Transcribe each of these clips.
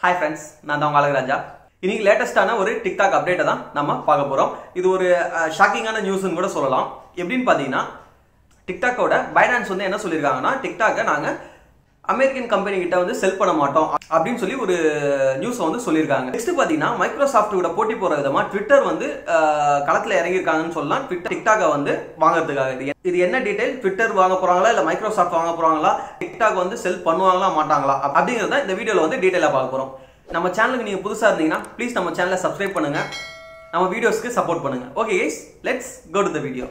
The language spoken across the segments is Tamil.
ஹாய் ஃப்ரெண்ட்ஸ் நான் தான் உங்க அழகராஜா இன்னைக்கு லேட்டஸ்டான ஒரு டிக்டாக் அப்டேட்டை தான் நம்ம பார்க்க போறோம் இது ஒரு ஷாக்கிங்கான நியூஸ்னு கூட சொல்லலாம் எப்படின்னு பார்த்தீங்கன்னா டிக்டாக்கோட பைனான்ஸ் வந்து என்ன சொல்லியிருக்காங்கன்னா டிக்டாக்கை நாங்கள் அமெரிக்கன் கம்பெனி கிட்ட வந்து செல் பண்ண மாட்டோம் அப்படின்னு சொல்லி ஒரு நியூஸ் வந்து சொல்லியிருக்காங்க நெக்ஸ்ட் பார்த்தீங்கன்னா மைக்ரோசாஃப்ட் கூட போட்டி போற விதமா ட்விட்டர் வந்து அஹ், களத்துல இறங்கியிருக்காங்கன்னு சொல்லலாம் ட்விட்டர் டிக்டாக்கை வந்து வாங்குறதுக்காக இது இது என்ன டீடைல் ட்விட்டர் வாங்க போறாங்களா இல்ல மைக்ரோசாஃப்ட் வாங்க போறாங்களா டிக்டாக் வந்து செல் பண்ணுவாங்களா மாட்டாங்களா அப்~ அப்படிங்கறத இந்த வீடியோல வந்து டீடைலா பார்க்க போறோம் நம்ம சேனலுக்கு நீங்க புதுசா இருந்தீங்கன்னா ப்ளீஸ் நம்ம சேனலை சப்ஸ்கிரைப் பண்ணுங்க நம்ம வீடியோஸ்க்கு சப்போர்ட் பண்ணுங்க okay let's go to the video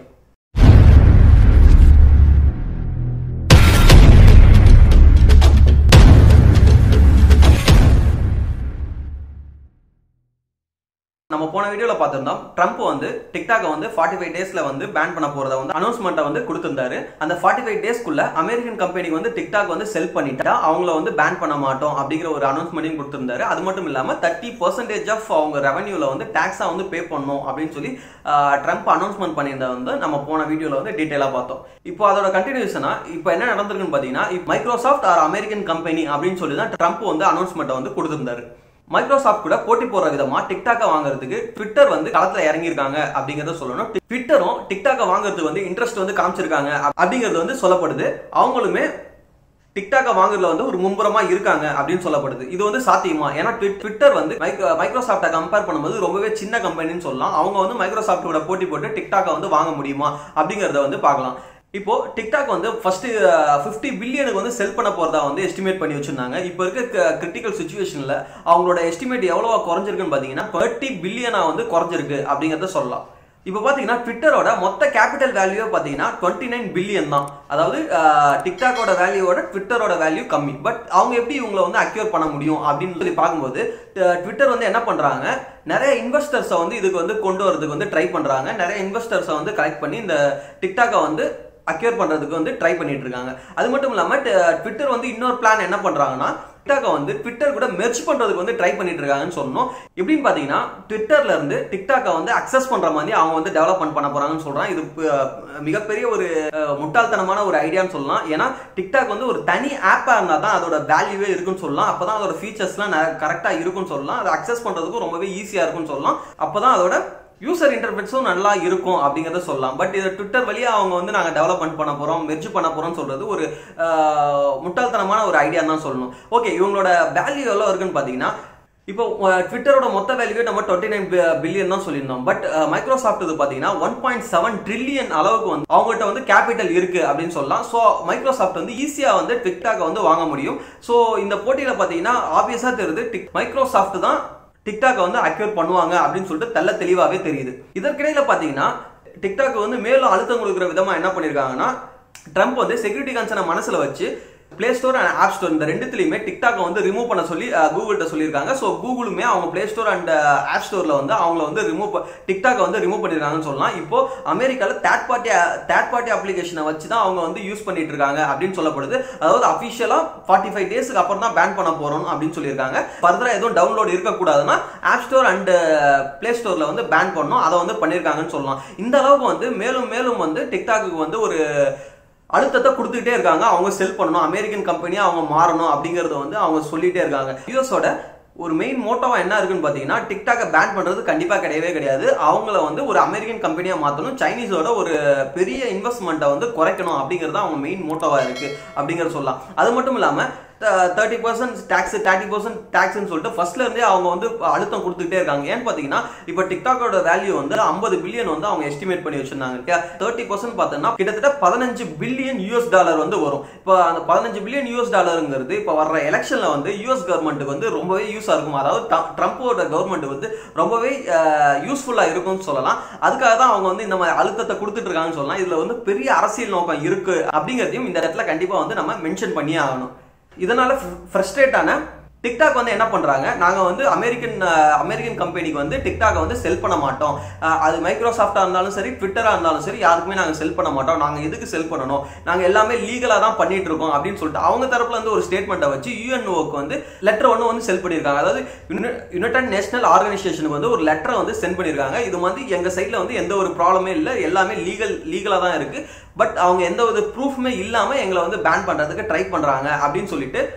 நம்ம போன வீடியோல பார்த்திருந்தோம் ட்ரம்ப் வந்து டிக்டாக் வந்து ஃபார்ட்டி ஃபைவ் டேஸ்ல வந்து பேன் பண்ண போறத வந்து அனௌன்ஸ்மெண்ட்டை வந்து கொடுத்திருந்தாரு அந்த ஃபார்ட்டி ஃபைவ் டேஸ்க்குள்ள அமெரிக்கன் கம்பெனி வந்து டிக்டாக் வந்து செல் பண்ணிட்டா அவங்கள வந்து பேன் பண்ண மாட்டோம் அப்படிங்கிற ஒரு அனௌன்ஸ்மெண்ட்டையும் கொடுத்திருந்தாரு அது மட்டும் இல்லாம தேர்ட்டி பர்சன்டேஜ் ஆஃப் அவங்க ரெவன்யூல வந்து டாக்ஸா வந்து பே பண்ணணும் அப்படின்னு சொல்லி ஆஹ், ட்ரம்ப் அனௌன்ஸ்மெண்ட் பண்ணியிருந்தா வந்து நம்ம போன வீடியோல வந்து டீட்டெயிலா பார்த்தோம் இப்போ அதோட கண்டினியூஷனா இப்போ என்ன நடந்திருக்குன்னு பாத்தீங்கன்னா மைக்ரோசாஃப்ட் ஆர் அமெரிக்கன் கம்பெனி அப்படின்னு சொல்லி தான் ட்ரம்ப் வந்து அனௌன்ஸ்மெண்ட்டை வந்து கொடுத்திருந்தாரு மைக்ரோசாஃப்ட் கூட போட்டி போற விதமா டிக்டாக்கை வாங்குறதுக்கு ட்விட்டர் வந்து களத்துல இறங்கியிருக்காங்க அப்படிங்கறத சொல்லணும் ட்விட்டரும் டிக்டாக்கை வாங்குறதுக்கு வந்து இன்ட்ரெஸ்ட் வந்து காமிச்சிருக்காங்க அப்~ அப்படிங்கிறது வந்து சொல்லப்படுது அவங்களுமே டிக்டாக்கை வாங்குறதுல வந்து ஒரு மும்புறமா இருக்காங்க அப்படின்னு சொல்லப்படுது இது வந்து சாத்தியமா ஏன்னா ட்வி- ட்விட்டர் வந்து மைக்ரோ மைக்ரோசாஃப்டை கம்பேர் பண்ணும்போது ரொம்பவே சின்ன கம்பெனின்னு சொல்லலாம் அவங்க வந்து மைக்ரோசாஃப்டோட போட்டி போட்டு டிக்டாக்கை வந்து வாங்க முடியுமா அப்படிங்கறத வந்து பார்க்கலாம் இப்போ டிக்டாக் வந்து ஃபர்ஸ்ட் ஃபிஃப்டி பில்லியனுக்கு வந்து செல் பண்ண போறதா வந்து எஸ்டிமேட் பண்ணி வச்சிருந்தாங்க இப்போ இருக்க கிரிட்டிக்கல் சுச்சுவேஷன்ல அவங்களோட எஸ்டிமேட் எவ்வளவா குறைஞ்சிருக்குன்னு பாத்தீங்கன்னா தேர்ட்டி பில்லியனா வந்து குறைஞ்சிருக்கு அப்படிங்கறத சொல்லலாம் இப்போ பாத்தீங்கன்னா ட்விட்டரோட மொத்த கேபிட்டல் வேல்யூ பாத்தீங்கன்னா டுவெண்ட்டி நைன் பில்லியன் தான் அதாவது டிக்டாக்கோட வேல்யூவோட ட்விட்டரோட வேல்யூ கம்மி பட் அவங்க எப்படி இவங்களை வந்து அக்யூர் பண்ண முடியும் அப்படின்னு சொல்லி பார்க்கும்போது ட்விட்டர் வந்து என்ன பண்றாங்க நிறைய இன்வெஸ்டர்ஸை வந்து இதுக்கு வந்து கொண்டு வரதுக்கு வந்து ட்ரை பண்றாங்க நிறைய இன்வெஸ்டர்ஸை வந்து கலெக்ட் பண்ணி இந்த டிக்டாக்கை வந்து அக்யூர் பண்றதுக்கு வந்து ட்ரை பண்ணிட்டு இருக்காங்க அது மட்டும் இல்லாம ட- ட்விட்டர் வந்து இன்னொரு பிளான் என்ன பண்றாங்கன்னா டிக்டாக்கை வந்து ட்விட்டர் கூட மெர்ஜ் பண்றதுக்கு வந்து ட்ரை பண்ணிட்டு இருக்காங்கன்னு சொன்னோம் எப்படின்னு பாத்தீங்கன்னா ட்விட்டர்ல இருந்து டிக்டாக்கை வந்து அக்சஸ் பண்ற மாதிரி அவங்க வந்து டெவலப்மெண்ட் பண்ண போறாங்கன்னு சொல்றாங்க இது அஹ், மிகப்பெரிய ஒரு அஹ், முட்டாள்தனமான ஒரு ஐடியான்னு சொல்லலாம் ஏன்னா டிக்டாக் வந்து ஒரு தனி ஆப்பா இருந்தா தான் அதோட வேல்யூவே இருக்குன்னு சொல்லலாம் அப்பதான் அதோட ஃபீச்சர்ஸ்லாம் கரெக்டா இருக்குன்னு சொல்லலாம் அதை அக்சஸ் பண்றதுக்கும் ரொம்பவே ஈஸியா இருக்குன்னு சொல்லலாம் அப்பதான் அதோட யூசர் இன்டர்ஃபேஸும் நல்லா இருக்கும் அப்படிங்கறத சொல்லலாம் பட் இது ட்விட்டர் வழியா அவங்க வந்து நாங்க டெவலப்மெண்ட் பண்ண போறோம் மெர்ஜ் பண்ண போறோம்னு சொல்றது ஒரு ஆஹ், முட்டாள்தனமான ஒரு ஐடியா தான் சொல்லணும் ஓகே இவங்களோட வேல்யூ எவ்வளவு இருக்குன்னு பாத்தீங்கன்னா இப்போ அஹ், ட்விட்டரோட மொத்த வேல்யூ நம்ம டுவெண்ட்டி நைன் பில்லியன் தான் சொல்லியிருந்தோம் பட் மைக்ரோசாஃப்ட் இது பாத்தீங்கன்னா ஒன் பாயிண்ட் செவன் ட்ரில்லியன் அளவுக்கு வந்து அவங்ககிட்ட வந்து கேபிட்டல் இருக்கு அப்படின்னு சொல்லலாம் ஸோ மைக்ரோசாஃப்ட் வந்து ஈஸியா வந்து டிக்டாக்கை வந்து வாங்க முடியும் ஸோ இந்த போட்டியில பாத்தீங்கன்னா ஆப்வியஸா தெரியுது டிக் மைக்ரோசாஃப்ட் தான் டிக்டாக்கை வந்து அக்யூர் பண்ணுவாங்க அப்படின்னு சொல்லிட்டு தெள்ள தெளிவாகவே தெரியுது இதற்கிடையில பார்த்தீங்கன்னா டிக்டாக் வந்து மேலும் அழுத்தம் கொடுக்குற விதமா என்ன பண்ணியிருக்காங்கன்னா ட்ரம்ப் வந்து செக்யூரிட்டி கன்சர்னை மனசுல வச்சு Play Store and App Store இந்த ரெண்டுத்துலையுமே டிக்டாக்கை வந்து ரிமூவ் பண்ண சொல்லி கூகுள்கிட்ட சொல்லியிருக்காங்க ஸோ கூகுளுமே அவங்க பிளே ஸ்டோர் அண்ட் ஆப் ஸ்டோரில் வந்து அவங்கள வந்து ரிமூவ் டிக்டாக்கை வந்து ரிமூவ் பண்ணியிருக்காங்கன்னு சொல்லலாம் இப்போ அமெரிக்காவில் தேர்ட் பார்ட்டி தேர்ட் பார்ட்டி அப்ளிகேஷனை வச்சு தான் அவங்க வந்து யூஸ் பண்ணிட்டு இருக்காங்க அப்படின்னு சொல்லப்படுது அதாவது அஃபிஷியலாக ஃபார்ட்டி ஃபைவ் டேஸ்க்கு அப்புறம் தான் பேன் பண்ண போறோம் அப்படின்னு சொல்லியிருக்காங்க ஃபர்தராக எதுவும் டவுன்லோட் இருக்கக்கூடாதுன்னா ஆப் ஸ்டோர் அண்ட் பிளே ஸ்டோரில் வந்து பேன் பண்ணணும் அதை வந்து பண்ணியிருக்காங்கன்னு சொல்லலாம் இந்த அளவுக்கு வந்து மேலும் மேலும் வந்து டிக்டாக்கு வந்து ஒரு அழுத்தத்தை கொடுத்துக்கிட்டே இருக்காங்க அவங்க செல் பண்ணணும் அமெரிக்கன் கம்பெனியா அவங்க மாறணும் அப்படிங்கறத வந்து அவங்க சொல்லிட்டே இருக்காங்க யூஎஸோட ஒரு மெயின் மோட்டோவா என்ன இருக்குன்னு பாத்தீங்கன்னா டிக்டாக்கை பேன் பண்றது கண்டிப்பா கிடையவே கிடையாது அவங்கள வந்து ஒரு அமெரிக்கன் கம்பெனியா மாத்தணும் சைனீஸோட ஒரு பெரிய இன்வெஸ்ட்மெண்ட்டை வந்து குறைக்கணும் அப்படிங்கறது அவங்க மெயின் மோட்டோவா இருக்கு அப்படிங்கறத சொல்லலாம் அது மட்டும் இல்லாம thirty percent tax thirty percent டேக்ஸ்னு சொல்லிட்டு ஃபர்ஸ்ட்ல இருந்தே அவங்க வந்து அழுத்தம் கொடுத்துக்கிட்டே இருக்காங்க ஏன்னு பாத்தீங்கன்னா இப்போ டிக்டாக்கோட வேல்யூ வந்து ஐம்பது பில்லியன் வந்து அவங்க எஸ்டிமேட் பண்ணி வச்சிருந்தாங்க தேர்ட்டி பர்சன்ட் பார்த்தோம்னா கிட்டத்தட்ட பதினஞ்சு பில்லியன் யூஎஸ் டாலர் வந்து வரும் இப்போ அந்த பதினஞ்சு பில்லியன் யூஎஸ் டாலருங்கிறது இப்போ வர்ற எலெக்ஷன்ல வந்து யூஎஸ் கவர்மெண்ட்டுக்கு வந்து ரொம்பவே யூஸா இருக்கும் அதாவது ட்ரம்- ட்ரம்ப்போட கவர்மெண்ட் வந்து ரொம்பவே யூஸ்ஃபுல்லா இருக்கும்னு சொல்லலாம் அதுக்காக தான் அவங்க வந்து இந்த மாதிரி அழுத்தத்தை கொடுத்துட்டு இருக்காங்கன்னு சொல்லலாம் இதுல வந்து பெரிய அரசியல் நோக்கம் இருக்கு அப்படிங்கிறதையும் இந்த இடத்துல கண்டிப்பா வந்து நம்ம மென்ஷன் பண்ணியே ஆகணும் இதனால ஃப்ரஸ்ட்ரேட் ஆன டிக்டாக் வந்து என்ன பண்றாங்க நாங்க வந்து அமெரிக்கன் அஹ், அமெரிக்கன் கம்பெனிக்கு வந்து டிக்டாக்கை வந்து செல் பண்ண மாட்டோம் அஹ், அது மைக்ரோசாஃப்டா இருந்தாலும் சரி ட்விட்டரா இருந்தாலும் சரி யாருக்குமே நாங்க செல் பண்ண மாட்டோம் நாங்க எதுக்கு செல் பண்ணணும் நாங்க எல்லாமே லீகலா தான் பண்ணிட்டு இருக்கோம் அப்படின்னு சொல்லிட்டு அவங்க தரப்புல இருந்து ஒரு ஸ்டேட்மெண்ட்டை வச்சு யூஎன்ஓக்கு வந்து லெட்டர் ஒன்று வந்து செல் பண்ணியிருக்காங்க அதாவது யுனைடெட் நேஷனல் ஆர்கனைசேஷனுக்கு வந்து ஒரு லெட்டரை வந்து சென்ட் பண்ணியிருக்காங்க இது வந்து எங்க சைட்ல வந்து எந்த ஒரு ப்ராப்ளமே இல்லை எல்லாமே லீகல் லீகலா தான் இருக்கு பட் அவங்க எந்த ஒரு ப்ரூஃப்மே இல்லாம எங்களை வந்து பேன் பண்றதுக்கு ட்ரை பண்றாங்க அப்படின்னு சொல்லிட்டு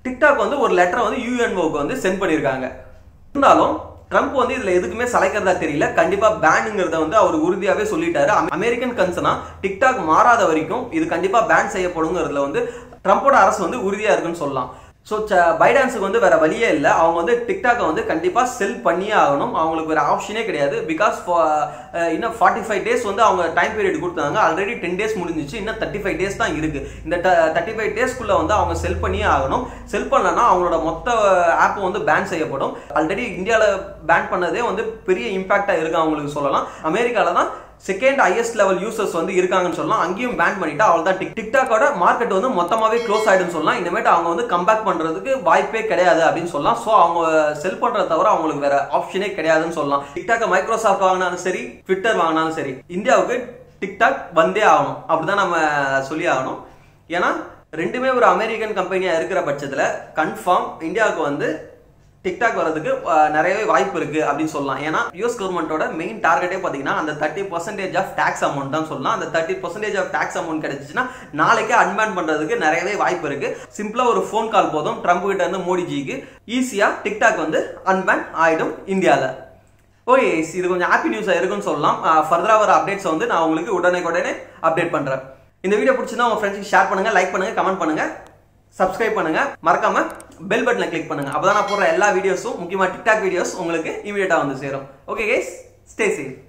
டிக்டாக் வந்து ஒரு லெட்டரை வந்து யூஎன்ஓக்கு வந்து சென்ட் பண்ணியிருக்காங்க இருந்தாலும் ட்ரம்ப் வந்து இதுல எதுக்குமே சளைக்கிறதா தெரியல கண்டிப்பா பேனுங்கிறத வந்து அவர் உறுதியாவே சொல்லிட்டாரு அமெ- அமெரிக்கன் கன்சர்னா டிக்டாக் மாறாத வரைக்கும் இது கண்டிப்பா பேன் செய்யப்படுங்கிறதுல வந்து ட்ரம்போட அரசு வந்து உறுதியா இருக்குன்னு சொல்லலாம் ஸோ பைடான்ஸுக்கு வந்து வேற வழியே இல்லை அவங்க வந்து டிக்டாக்கை வந்து கண்டிப்பாக செல் பண்ணியே ஆகணும் அவங்களுக்கு வேற ஆப்ஷனே கிடையாது பிகாஸ் இன்னும் ஃபார்ட்டி ஃபைவ் டேஸ் வந்து அவங்க டைம் பீரியட் கொடுத்தாங்க ஆல்ரெடி டென் டேஸ் முடிஞ்சிச்சு இன்னும் தேர்ட்டி ஃபைவ் டேஸ் தான் இருக்கு இந்த தேர்ட்டி ஃபைவ் டேஸ்க்குள்ள வந்து அவங்க செல் பண்ணியே ஆகணும் செல் பண்ணலன்னா அவங்களோட மொத்த ஆப்பும் வந்து பேன் செய்யப்படும் ஆல்ரெடி இந்தியாவில் பேன் பண்ணதே வந்து பெரிய இம்பாக்டாக இருக்கு அவங்களுக்கு சொல்லலாம் அமெரிக்காவில் தான் செகண்ட் ஹையஸ்ட் லெவல் யூசர்ஸ் வந்து இருக்காங்கன்னு சொல்லலாம் அங்கேயும் பேன் பண்ணிட்டா அவள் தான் டிக் டிக்டாக்கோட மார்க்கெட் வந்து மொத்தமாவே க்ளோஸ் ஆயிடும்னு சொல்லலாம் இனிமேட்டு அவங்க வந்து கம்பேக் பண்றதுக்கு வாய்ப்பே கிடையாது அப்படின்னு சொல்லலாம் ஸோ அவங்க செல் பண்றத தவிர அவங்களுக்கு வேற ஆப்ஷனே கிடையாதுன்னு சொல்லலாம் டிக்டாக்கை மைக்ரோசாஃப்ட் வாங்கினாலும் சரி ட்விட்டர் வாங்கினாலும் சரி இந்தியாவுக்கு டிக்டாக் வந்தே ஆகணும் அப்படிதான் நம்ம சொல்லி ஆகணும் ஏன்னா ரெண்டுமே ஒரு அமெரிக்கன் கம்பெனியா இருக்கிற பட்சத்துல கன்ஃபார்ம் இந்தியாவுக்கு வந்து டிக்டாக் வரதுக்கு அஹ், நிறையவே வாய்ப்பு இருக்கு அப்படின்னு சொல்லலாம் ஏன்னா யூஎஸ் கவர்மெண்ட்டோட மெயின் டார்கெட்டே பார்த்தீங்கன்னா அந்த thirty percentage of tax amount தான் சொல்லலாம் அந்த thirty percentage of tax amount கிடைச்சிச்சுன்னா நாளைக்கே அன்பேன் பண்றதுக்கு நிறையவே வாய்ப்பு இருக்கு சிம்பிளா ஒரு ஃபோன் கால் போதும் ட்ரம்ப் கிட்ட இருந்து மோடிஜிக்கு ஈஸியா டிக்டாக் வந்து அன்பேன் ஆயிடும் இந்தியாவில் ஓகே இது கொஞ்சம் ஹாப்பி நியூஸாக இருக்குன்னு சொல்லலாம் ஃபர்தராக வர அப்டேட்ஸ் வந்து நான் உங்களுக்கு உடனே உடனே அப்டேட் பண்ணுறேன் இந்த வீடியோ பிடிச்சிருந்தா உங்க ஃப்ரெண்ட்ஸ்க்கு ஷேர் பண்ணுங்க லைக் பண்ணுங்க கமெண்ட் பண்ணுங்க சப்ஸ்கிரைப் பண்ணுங்க மறக்காம பெல் பட்டனை கிளிக் பண்ணுங்க அப்பதான் நான் போடுற எல்லா வீடியோஸும் முக்கியமா டிக்டாக் வீடியோஸ் உங்களுக்கு இமீடியட்டா வந்து சேரும் ஓகே கைஸ் ஸ்டே சேஃப்